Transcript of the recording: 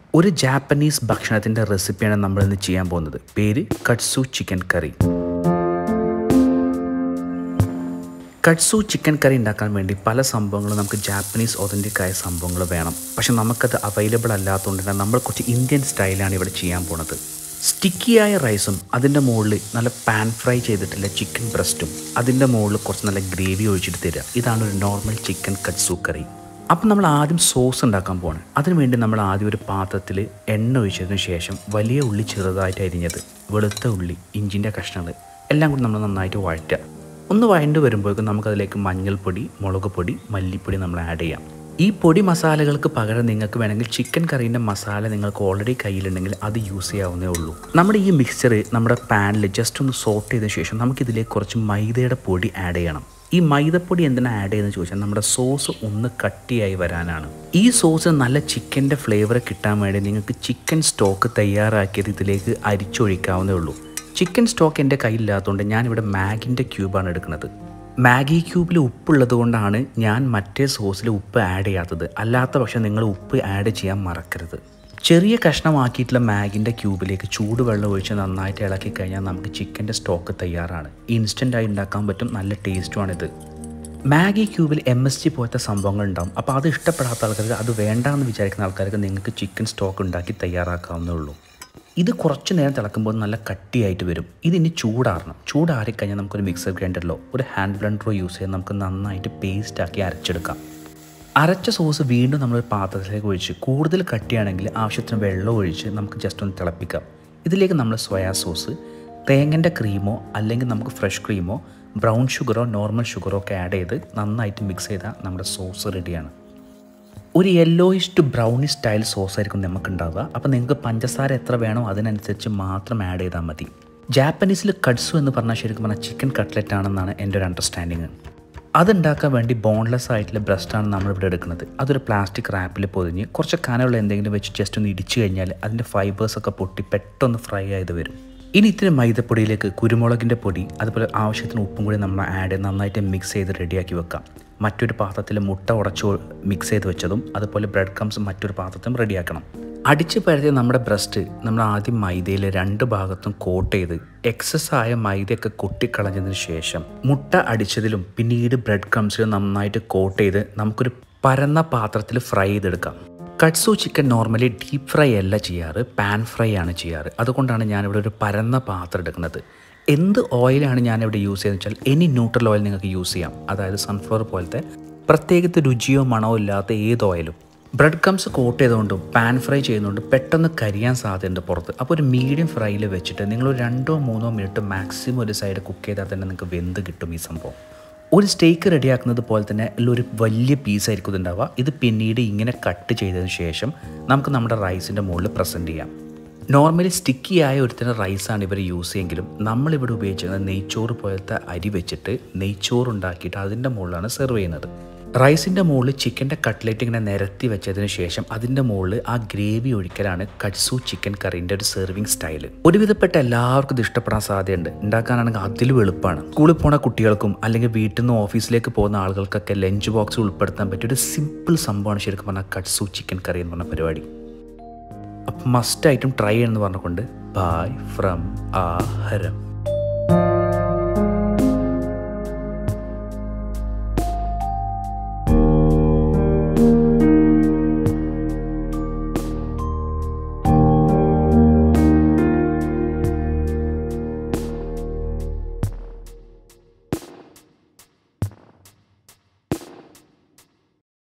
ഒരു ജാപ്പനീസ് ഭക്ഷണത്തിൻ്റെ റെസിപ്പിയാണ് നമ്മൾ ഇന്ന് ചെയ്യാൻ പോകുന്നത് പേര് കട്സു ചിക്കൻ കറി കട്സു ചിക്കൻ കറി ഉണ്ടാക്കാൻ വേണ്ടി പല സംഭവങ്ങളും നമുക്ക് ജാപ്പനീസ് ഒതൻറ്റിക് ആയ സംഭവങ്ങൾ വേണം പക്ഷെ നമുക്കത് അവൈലബിൾ അല്ലാത്തതുകൊണ്ട് തന്നെ നമ്മൾ കുറച്ച് ഇന്ത്യൻ സ്റ്റൈലാണ് ഇവിടെ ചെയ്യാൻ പോണത് സ്റ്റിക്കിയായ റൈസും അതിൻ്റെ മുകളിൽ നല്ല പാൻ ഫ്രൈ ചെയ്തിട്ടുള്ള ചിക്കൻ ബ്രസ്റ്റും അതിൻ്റെ മുകളിൽ കുറച്ച് നല്ല ഗ്രേവി ഒഴിച്ചിട്ട് തരിക ഇതാണ് ഒരു നോർമൽ ചിക്കൻ കട്സു കറി അപ്പം നമ്മൾ ആദ്യം സോസ് ഉണ്ടാക്കാൻ പോകണം അതിനുവേണ്ടി നമ്മൾ ആദ്യം ഒരു പാത്രത്തിൽ എണ്ണ ഒഴിച്ചതിന് ശേഷം വലിയ ഉള്ളി ചെറുതായിട്ട് അരിഞ്ഞത് വെളുത്ത ഉള്ളി ഇഞ്ചിൻ്റെ കഷ്ണങ്ങൾ എല്ലാം കൂടി നമ്മൾ നന്നായിട്ട് വഴറ്റുക ഒന്ന് വഴണ്ട് വരുമ്പോഴേക്കും നമുക്കതിലേക്ക് മഞ്ഞൾപ്പൊടി മുളക് പൊടി മല്ലിപ്പൊടി നമ്മൾ ആഡ് ചെയ്യാം ഈ പൊടി മസാലകൾക്ക് പകരം നിങ്ങൾക്ക് വേണമെങ്കിൽ ചിക്കൻ കറീൻ്റെ മസാല നിങ്ങൾക്ക് ഓൾറെഡി കയ്യിലുണ്ടെങ്കിൽ അത് യൂസ് ചെയ്യാവുന്നേ ഉള്ളൂ നമ്മുടെ ഈ മിക്സർ നമ്മുടെ പാനിൽ ജസ്റ്റ് ഒന്ന് സോട്ട് ചെയ്തതിന് ശേഷം നമുക്കിതിലേക്ക് കുറച്ച് മൈദയുടെ പൊടി ആഡ് ചെയ്യണം ഈ മൈദപ്പൊടി എന്തിനാണ് ആഡ് ചെയ്യുന്നത് ചോദിച്ചാൽ നമ്മുടെ സോസ് ഒന്ന് കട്ടിയായി വരാനാണ് ഈ സോസ് നല്ല ചിക്കൻ്റെ ഫ്ലേവർ കിട്ടാൻ വേണ്ടി നിങ്ങൾക്ക് ചിക്കൻ സ്റ്റോക്ക് തയ്യാറാക്കിയത് ഇതിലേക്ക് അരിച്ചൊഴിക്കാവുന്നേ ഉള്ളൂ ചിക്കൻ സ്റ്റോക്ക് എൻ്റെ കയ്യിലില്ലാത്തതുകൊണ്ട് ഞാനിവിടെ മാഗിൻ്റെ ക്യൂബാണ് എടുക്കുന്നത് മാഗി ക്യൂബിൽ ഉപ്പുള്ളത് കൊണ്ടാണ് ഞാൻ മറ്റേ സോസിൽ ഉപ്പ് ആഡ് ചെയ്യാത്തത് അല്ലാത്ത പക്ഷം നിങ്ങൾ ഉപ്പ് ആഡ് ചെയ്യാൻ മറക്കരുത് ചെറിയ കഷ്ണമാക്കിയിട്ടുള്ള മാഗിൻ്റെ ക്യൂബിലേക്ക് ചൂടുവെള്ളം ഒഴിച്ച് നന്നായിട്ട് ഇളക്കി കഴിഞ്ഞാൽ നമുക്ക് ചിക്കൻ്റെ സ്റ്റോക്ക് തയ്യാറാണ് ഇൻസ്റ്റൻ്റായി ഉണ്ടാക്കാൻ പറ്റും നല്ല ടേസ്റ്റുമാണിത് മാഗി ക്യൂബിൽ എം എസ് ജി പോലത്തെ സംഭവങ്ങൾ ഉണ്ടാവും അപ്പോൾ അത് ഇഷ്ടപ്പെടാത്ത ആൾക്കാർക്ക് അത് വേണ്ടാന്ന് വിചാരിക്കുന്ന ആൾക്കാർക്ക് നിങ്ങൾക്ക് ചിക്കൻ സ്റ്റോക്ക് ഉണ്ടാക്കി തയ്യാറാക്കാവുന്നേ ഉള്ളൂ ഇത് കുറച്ച് നേരം തിളക്കുമ്പോൾ നല്ല കട്ടിയായിട്ട് വരും ഇതിനി ചൂടാറണം ചൂടാറിക്കഴിഞ്ഞാൽ നമുക്കൊരു മിക്സർ ഗ്രൈൻഡറിലോ ഒരു ഹാൻഡ് ബ്ലെൻഡറോ യൂസ് ചെയ്ത് നമുക്ക് നന്നായിട്ട് പേസ്റ്റാക്കി അരച്ചെടുക്കാം അരച്ച സോസ് വീണ്ടും നമ്മൾ പാത്രത്തിലേക്ക് ഒഴിച്ച് കൂടുതൽ കട്ടിയാണെങ്കിൽ ആവശ്യത്തിന് വെള്ളം ഒഴിച്ച് നമുക്ക് ജസ്റ്റ് ഒന്ന് തിളപ്പിക്കാം ഇതിലേക്ക് നമ്മൾ സോയാ സോസ് തേങ്ങൻ്റെ ക്രീമോ അല്ലെങ്കിൽ നമുക്ക് ഫ്രഷ് ക്രീമോ ബ്രൗൺ ഷുഗറോ നോർമൽ ഷുഗറോ ഒക്കെ ആഡ് ചെയ്ത് നന്നായിട്ട് മിക്സ് ചെയ്താൽ നമ്മുടെ സോസ് റെഡിയാണ് ഒരു yellowish to brownish style sauce ആയിരിക്കും നമുക്ക് ഉണ്ടാവുക അപ്പോൾ നിങ്ങൾക്ക് പഞ്ചസാര എത്ര വേണോ അതിനനുസരിച്ച് മാത്രം ആഡ് ചെയ്താൽ മതി ജാപ്പനീസിൽ കട്സു എന്ന് പറഞ്ഞാൽ ശരിക്കും പറഞ്ഞാൽ ചിക്കൻ കട്ട്ലറ്റ് ആണെന്നാണ് എൻ്റെ ഒരു അണ്ടർസ്റ്റാൻഡിങ് അതുണ്ടാക്കാൻ വേണ്ടി ബോൺലെസ് ആയിട്ടുള്ള ബ്രസ്റ്റാണ് നമ്മളിവിടെ എടുക്കുന്നത് അതൊരു പ്ലാസ്റ്റിക് റാപ്പിൽ പൊതിഞ്ഞ് കുറച്ച് കനമുള്ള എന്തെങ്കിലും വെച്ച് ജസ്റ്റ് ഒന്ന് ഇടിച്ചു കഴിഞ്ഞാൽ അതിൻ്റെ ഫൈബേഴ്സൊക്കെ പൊട്ടി പെട്ടെന്ന് ഫ്രൈ ആയത് വരും ഇനി ഇത്തിരി മൈദപ്പൊടിയിലേക്ക് കുരുമുളകിൻ്റെ പൊടി അതുപോലെ ആവശ്യത്തിന് ഉപ്പും കൂടി നമ്മൾ ആഡ് ചെയ്ത് നന്നായിട്ട് മിക്സ് ചെയ്ത് റെഡിയാക്കി വെക്കാം മറ്റൊരു പാത്രത്തിൽ മുട്ട ഉടച്ചു മിക്സ് ചെയ്ത് വെച്ചതും അതുപോലെ ബ്രെഡ് ക്രംസ് മറ്റൊരു പാത്രത്തിലും റെഡിയാക്കണം അടിച്ച് പരത്തിയ നമ്മുടെ ബ്രസ്റ്റ് നമ്മൾ ആദ്യം മൈദയിൽ രണ്ട് ഭാഗത്തും കോട്ട് ചെയ്ത് എക്സസ് ആയ മൈദയൊക്കെ കൊട്ടിക്കളഞ്ഞതിന് ശേഷം മുട്ട അടിച്ചതിലും പിന്നീട് ബ്രെഡ് ക്രംസിലും നന്നായിട്ട് കോട്ട് ചെയ്ത് നമുക്കൊരു പരന്ന പാത്രത്തിൽ ഫ്രൈ ചെയ്തെടുക്കാം katsu chicken normally deep fry അല്ല ചെയ്യാറ് പാൻ ഫ്രൈ ആണ് ചെയ്യാറ് അതുകൊണ്ടാണ് ഞാനിവിടെ ഒരു പരന്ന പാത്രം എടുക്കുന്നത് എന്ത് ഓയിലാണ് ഞാനിവിടെ യൂസ് ചെയ്യുന്നത് വെച്ചാൽ എനി ന്യൂട്രൽ ഓയിൽ നിങ്ങൾക്ക് യൂസ് ചെയ്യാം അതായത് സൺഫ്ലവർ പോലത്തെ പ്രത്യേകിച്ച് രുചിയോ മണമോ ഇല്ലാത്ത ഏത് ഓയിലും ബ്രെഡ് കംസ് കോട്ട് ചെയ്തുകൊണ്ടും പാൻ ഫ്രൈ ചെയ്യുന്നതുകൊണ്ട് പെട്ടെന്ന് കരിയാൻ സാധ്യതയുണ്ട് പുറത്ത് അപ്പോൾ ഒരു മീഡിയം ഫ്രൈയിൽ വെച്ചിട്ട് നിങ്ങൾ ഒരു രണ്ടോ മൂന്നോ മിനിറ്റ് മാക്സിമം ഒരു സൈഡ് കുക്ക് ചെയ്താൽ തന്നെ നിങ്ങൾക്ക് വെന്ത് കിട്ടും ഈ സംഭവം ഒരു സ്റ്റേക്ക് റെഡിയാക്കുന്നത് പോലെ തന്നെ ഒരു വലിയ പീസായിരിക്കും ഇതുണ്ടാവുക ഇത് പിന്നീട് ഇങ്ങനെ കട്ട് ചെയ്തതിന് ശേഷം നമുക്ക് നമ്മുടെ റൈസിൻ്റെ മുകളിൽ പ്രസൻറ്റ് ചെയ്യാം നോർമലി സ്റ്റിക്കി ആയ ഒരുത്തരം റൈസാണ് ഇവർ യൂസ് ചെയ്യുമെങ്കിലും നമ്മളിവിടെ ഉപയോഗിച്ചിരുന്നത് നെയ്ച്ചോറ് പോലത്തെ അരി വെച്ചിട്ട് നെയ്ച്ചോറ് ഉണ്ടാക്കിയിട്ട് അതിൻ്റെ മുകളിലാണ് സെർവ് ചെയ്യുന്നത് റൈസിൻ്റെ മുകളിൽ ചിക്കൻ്റെ കട്ട്ലറ്റ് ഇങ്ങനെ നിരത്തി വെച്ചതിന് ശേഷം അതിൻ്റെ മുകളിൽ ആ ഗ്രേവി ഒഴിക്കലാണ് കട്സു ചിക്കൻ കറീൻ്റെ ഒരു സെർവിങ് സ്റ്റൈൽ ഒരുവിധപ്പെട്ട എല്ലാവർക്കും ഇത് ഇഷ്ടപ്പെടാൻ സാധ്യതയുണ്ട് ഉണ്ടാക്കാനാണെങ്കിൽ അതിലും എളുപ്പമാണ് സ്കൂളിൽ പോണ കുട്ടികൾക്കും അല്ലെങ്കിൽ വീട്ടിൽ നിന്ന് ഓഫീസിലേക്ക് പോകുന്ന ആളുകൾക്കൊക്കെ ലഞ്ച് ബോക്സ് ഉൾപ്പെടുത്താൻ പറ്റിയ ഒരു സിമ്പിൾ സംഭവമാണ് ശരിക്കും പറഞ്ഞാൽ കട്സു ചിക്കൻ കറി എന്ന് പറഞ്ഞ പരിപാടി അപ്പം മസ്റ്റായിട്ടും ട്രൈ എന്ന് പറഞ്ഞുകൊണ്ട് ബായ് ഫ്രം ആ ഹരം